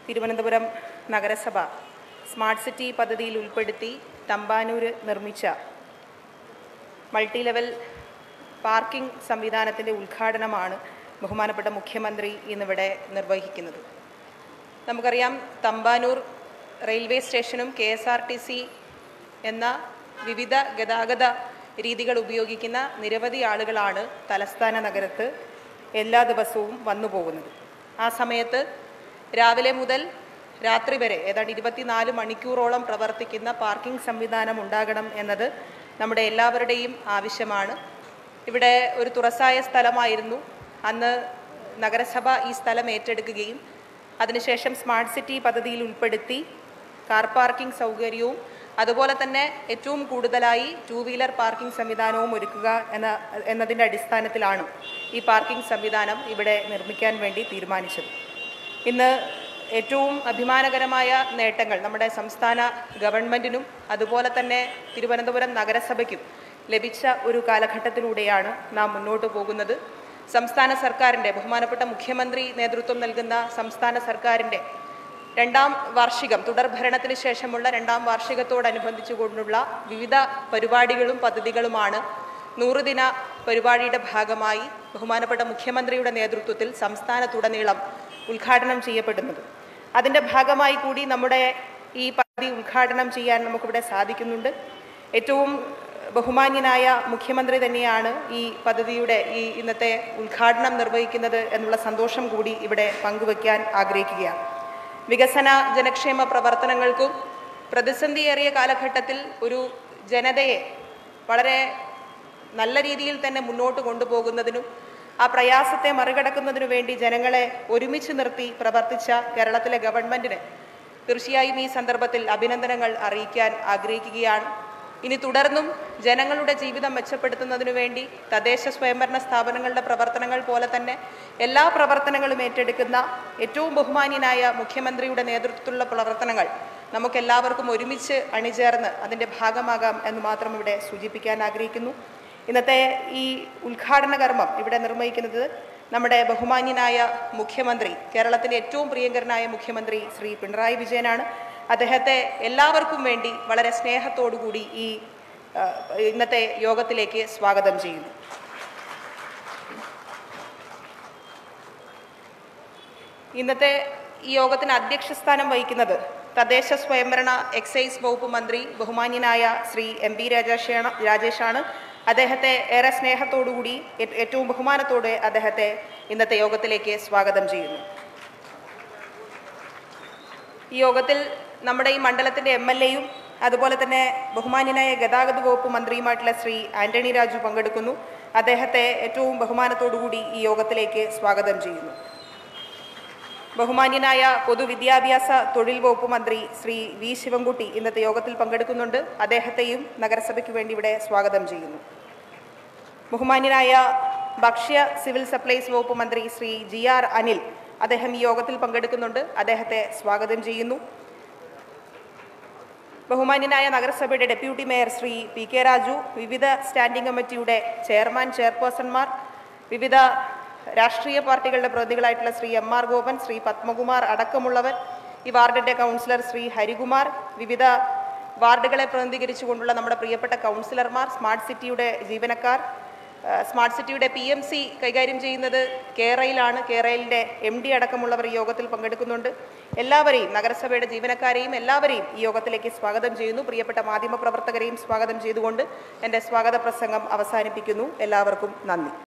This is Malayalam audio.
തിരുവനന്തപുരം നഗരസഭ സ്മാർട്ട് സിറ്റി പദ്ധതിയിൽ ഉൾപ്പെടുത്തി തമ്പാനൂര് നിർമ്മിച്ച മൾട്ടി ലെവൽ പാർക്കിംഗ് സംവിധാനത്തിൻ്റെ ഉദ്ഘാടനമാണ് ബഹുമാനപ്പെട്ട മുഖ്യമന്ത്രി ഇന്നിവിടെ നിർവഹിക്കുന്നത് നമുക്കറിയാം തമ്പാനൂർ റെയിൽവേ സ്റ്റേഷനും K S R T C എന്ന വിവിധ ഗതാഗത രീതികൾ ഉപയോഗിക്കുന്ന നിരവധി ആളുകളാണ് തലസ്ഥാന നഗരത്ത് എല്ലാ ദിവസവും വന്നു പോകുന്നത് ആ സമയത്ത് രാവിലെ മുതൽ രാത്രി വരെ ഏതാണ്ട് ഇരുപത്തിനാല് മണിക്കൂറോളം പ്രവർത്തിക്കുന്ന പാർക്കിംഗ് സംവിധാനം ഉണ്ടാകണം എന്നത് നമ്മുടെ എല്ലാവരുടെയും ആവശ്യമാണ് ഇവിടെ ഒരു തുറസായ സ്ഥലമായിരുന്നു അന്ന് നഗരസഭ ഈ സ്ഥലം ഏറ്റെടുക്കുകയും അതിനുശേഷം സ്മാർട്ട് സിറ്റി പദ്ധതിയിൽ ഉൾപ്പെടുത്തി കാർ പാർക്കിംഗ് സൗകര്യവും അതുപോലെ തന്നെ ഏറ്റവും കൂടുതലായി ടൂ വീലർ പാർക്കിംഗ് സംവിധാനവും ഒരുക്കുക എന്ന എന്നതിൻ്റെ അടിസ്ഥാനത്തിലാണ് ഈ പാർക്കിംഗ് സംവിധാനം ഇവിടെ നിർമ്മിക്കാൻ വേണ്ടി തീരുമാനിച്ചത് ഇന്ന് ഏറ്റവും അഭിമാനകരമായ നേട്ടങ്ങൾ നമ്മുടെ സംസ്ഥാന ഗവൺമെൻറ്റിനും അതുപോലെ തന്നെ തിരുവനന്തപുരം നഗരസഭയ്ക്കും ലഭിച്ച ഒരു കാലഘട്ടത്തിലൂടെയാണ് നാം മുന്നോട്ട് പോകുന്നത് സംസ്ഥാന സർക്കാരിൻ്റെ ബഹുമാനപ്പെട്ട മുഖ്യമന്ത്രി നേതൃത്വം നൽകുന്ന സംസ്ഥാന സർക്കാരിൻ്റെ രണ്ടാം വാർഷികം തുടർ ഭരണത്തിന് ശേഷമുള്ള രണ്ടാം വാർഷികത്തോടനുബന്ധിച്ചു കൊണ്ടുള്ള വിവിധ പരിപാടികളും പദ്ധതികളുമാണ് നൂറുദിന പരിപാടിയുടെ ഭാഗമായി ബഹുമാനപ്പെട്ട മുഖ്യമന്ത്രിയുടെ നേതൃത്വത്തിൽ സംസ്ഥാനത്തുടനീളം ഉദ്ഘാടനം ചെയ്യപ്പെടുന്നത് അതിൻ്റെ ഭാഗമായി കൂടി നമ്മുടെ ഈ പദ്ധതി ഉദ്ഘാടനം ചെയ്യാൻ നമുക്കിവിടെ സാധിക്കുന്നുണ്ട് ഏറ്റവും ബഹുമാന്യനായ മുഖ്യമന്ത്രി തന്നെയാണ് ഈ പദ്ധതിയുടെ ഈ ഇന്നത്തെ ഉദ്ഘാടനം നിർവഹിക്കുന്നത് എന്നുള്ള സന്തോഷം കൂടി ഇവിടെ പങ്കുവയ്ക്കാൻ ആഗ്രഹിക്കുകയാണ് വികസന ജനക്ഷേമ പ്രവർത്തനങ്ങൾക്കും പ്രതിസന്ധിയേറിയ കാലഘട്ടത്തിൽ ഒരു ജനതയെ വളരെ നല്ല രീതിയിൽ തന്നെ മുന്നോട്ട് കൊണ്ടുപോകുന്നതിനും ആ പ്രയാസത്തെ മറികടക്കുന്നതിനു വേണ്ടി ജനങ്ങളെ ഒരുമിച്ച് നിർത്തി പ്രവർത്തിച്ച കേരളത്തിലെ ഗവൺമെൻറ്റിന് തീർച്ചയായും ഈ സന്ദർഭത്തിൽ അഭിനന്ദനങ്ങൾ അറിയിക്കാൻ ആഗ്രഹിക്കുകയാണ് ഇനി തുടർന്നും ജനങ്ങളുടെ ജീവിതം മെച്ചപ്പെടുത്തുന്നതിനു വേണ്ടി തദ്ദേശ സ്വയംഭരണ സ്ഥാപനങ്ങളുടെ പ്രവർത്തനങ്ങൾ പോലെ തന്നെ എല്ലാ പ്രവർത്തനങ്ങളും ഏറ്റെടുക്കുന്ന ഏറ്റവും ബഹുമാന്യനായ മുഖ്യമന്ത്രിയുടെ നേതൃത്വത്തിലുള്ള പ്രവർത്തനങ്ങൾ നമുക്കെല്ലാവർക്കും ഒരുമിച്ച് അണിചേർന്ന് അതിൻ്റെ ഭാഗമാകാം എന്ന് മാത്രം ഇവിടെ സൂചിപ്പിക്കാൻ ആഗ്രഹിക്കുന്നു ഇന്നത്തെ ഈ ഉദ്ഘാടന കർമ്മം ഇവിടെ നിർവഹിക്കുന്നത് നമ്മുടെ ബഹുമാന്യനായ മുഖ്യമന്ത്രി കേരളത്തിൻ്റെ ഏറ്റവും പ്രിയങ്കരനായ മുഖ്യമന്ത്രി ശ്രീ പിണറായി വിജയനാണ് അദ്ദേഹത്തെ എല്ലാവർക്കും വേണ്ടി വളരെ സ്നേഹത്തോടുകൂടി ഈ ആ, ഇന്നത്തെ യോഗത്തിലേക്ക് സ്വാഗതം ചെയ്യുന്നു ഇന്നത്തെ ഈ യോഗത്തിന് അധ്യക്ഷ സ്ഥാനം വഹിക്കുന്നത് തദ്ദേശ സ്വയംഭരണ എക്സൈസ് വകുപ്പ് മന്ത്രി ബഹുമാന്യനായ ശ്രീ എം പി രാജേഷാണ് രാജേഷാണ് അദ്ദേഹത്തെ ഏറെ സ്നേഹത്തോടുകൂടി ഏ- ഏറ്റവും ബഹുമാനത്തോടെ അദ്ദേഹത്തെ ഇന്നത്തെ യോഗത്തിലേക്ക് സ്വാഗതം ചെയ്യുന്നു ഈ യോഗത്തിൽ നമ്മുടെ ഈ മണ്ഡലത്തിൻ്റെ എം എൽ എയും അതുപോലെ തന്നെ ബഹുമാന്യനായ ഗതാഗത വകുപ്പ് മന്ത്രിയുമായിട്ടുള്ള ശ്രീ ആന്റണി രാജു പങ്കെടുക്കുന്നു അദ്ദേഹത്തെ ഏറ്റവും ബഹുമാനത്തോടുകൂടി ഈ യോഗത്തിലേക്ക് സ്വാഗതം ചെയ്യുന്നു ബഹുമാന്യനായ പൊതുവിദ്യാഭ്യാസ തൊഴിൽ വകുപ്പ് മന്ത്രി ശ്രീ വി ശിവൻകുട്ടി ഇന്നത്തെ യോഗത്തിൽ പങ്കെടുക്കുന്നുണ്ട് അദ്ദേഹത്തെയും നഗരസഭയ്ക്ക് വേണ്ടി ഇവിടെ സ്വാഗതം ചെയ്യുന്നു ബഹുമാന്യനായ ഭക്ഷ്യ സിവിൽ സപ്ലൈസ് വകുപ്പ് മന്ത്രി ശ്രീ ജി ആർ അനിൽ അദ്ദേഹം ഈ യോഗത്തിൽ പങ്കെടുക്കുന്നുണ്ട് അദ്ദേഹത്തെ സ്വാഗതം ചെയ്യുന്നു ബഹുമാന്യനായ നഗരസഭയുടെ deputy mayor Shri P K Raju വിവിധ സ്റ്റാൻഡിംഗ് കമ്മിറ്റിയുടെ ചെയർമാൻ ചെയർപേഴ്സൺമാർ വിവിധ രാഷ്ട്രീയ പാർട്ടികളുടെ പ്രതിനിധികളായിട്ടുള്ള ശ്രീ എം ആർ ഗോപൻ ശ്രീ പത്മകുമാർ അടക്കമുള്ളവർ ഈ വാർഡിൻ്റെ കൗൺസിലർ ശ്രീ ഹരികുമാർ വിവിധ വാർഡുകളെ പ്രതിനിധീകരിച്ചുകൊണ്ടുള്ള നമ്മുടെ പ്രിയപ്പെട്ട കൗൺസിലർമാർ സ്മാർട്ട് സിറ്റിയുടെ ജീവനക്കാർ ആ, സ്മാർട്ട് സിറ്റിയുടെ പി എം സി കൈകാര്യം ചെയ്യുന്നത് കേരളയിലാണ് കേരളയിലെ എം ഡി അടക്കമുള്ളവർ ഈ യോഗത്തിൽ പങ്കെടുക്കുന്നുണ്ട് എല്ലാവരെയും നഗരസഭയുടെ ജീവനക്കാരെയും എല്ലാവരെയും ഈ യോഗത്തിലേക്ക് സ്വാഗതം ചെയ്യുന്നു പ്രിയപ്പെട്ട മാധ്യമപ്രവർത്തകരെയും സ്വാഗതം ചെയ്തുകൊണ്ട് എൻ്റെ സ്വാഗത പ്രസംഗം അവസാനിപ്പിക്കുന്നു എല്ലാവർക്കും നന്ദി